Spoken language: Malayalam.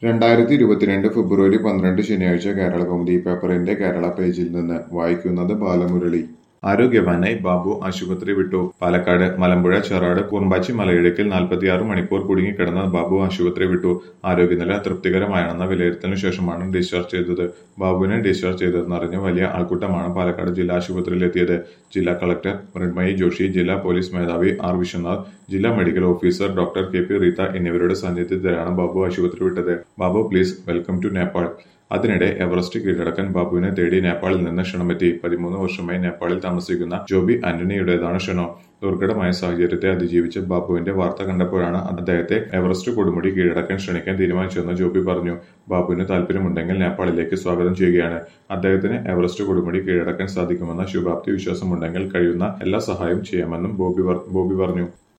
രണ്ടായിരത്തി ഇരുപത്തിരണ്ട് ഫെബ്രുവരി പന്ത്രണ്ട് ശനിയാഴ്ച കേരള കൗമുദി പേപ്പറിന്റെ കേരള പേജിൽ നിന്ന് വായിക്കുന്നത് ബാലമുരളി ആരോഗ്യവാനായി ബാബു ആശുപത്രി വിട്ടു പാലക്കാട് മലമ്പുഴ ചെറാട് കൂർമ്പാച്ചി മലയിടുക്കിൽ നാൽപ്പത്തിയാറ് മണിക്കൂർ കുടുങ്ങിക്കിടന്ന ബാബു ആശുപത്രി വിട്ടു ആരോഗ്യനില തൃപ്തികരമാണെന്ന വിലയിരുത്തലിനു ശേഷമാണ് ഡിസ്ചാർജ് ചെയ്തത് ബാബുവിനെ ഡിസ്ചാർജ് ചെയ്തതെന്നറിഞ്ഞ് വലിയ ആൾക്കൂട്ടമാണ് പാലക്കാട് ജില്ലാ ആശുപത്രിയിലെത്തിയത് ജില്ലാ കളക്ടർ മൃണ്മയി ജോഷി ജില്ലാ പോലീസ് മേധാവി ആർ വിശ്വനാഥ് ജില്ലാ medical officer doctor K P Reetha എന്നിവരുടെ സാന്നിധ്യത്തിലാണ് ബാബു ആശുപത്രി വിട്ടത് Babu please welcome to Nepal അതിനിടെ എവറസ്റ്റ് കീഴടക്കാൻ ബാബുവിനെ തേടി നേപ്പാളിൽ നിന്ന് ക്ഷണമെത്തി പതിമൂന്ന് വർഷമായി നേപ്പാളിൽ താമസിക്കുന്ന ജോബി ആന്റണിയുടേതാണ് ക്ഷണം ദുർഘടമായ സാഹചര്യത്തെ അതിജീവിച്ച ബാബുവിന്റെ വാർത്ത കണ്ടപ്പോഴാണ് അദ്ദേഹത്തെ എവറസ്റ്റ് കൊടുമുടി കീഴടക്കാൻ ക്ഷണിക്കാൻ തീരുമാനിച്ചതെന്ന് ജോബി പറഞ്ഞു ബാബുവിന് താല്പര്യമുണ്ടെങ്കിൽ നേപ്പാളിലേക്ക് സ്വാഗതം ചെയ്യുകയാണ് അദ്ദേഹത്തിന് എവറസ്റ്റ് കൊടുമുടി കീഴടക്കാൻ സാധിക്കുമെന്ന ശുഭാപ്തി വിശ്വാസമുണ്ടെങ്കിൽ കഴിയുന്ന എല്ലാ സഹായവും ചെയ്യാമെന്നും ബോബി പർ- ബോബി പറഞ്ഞു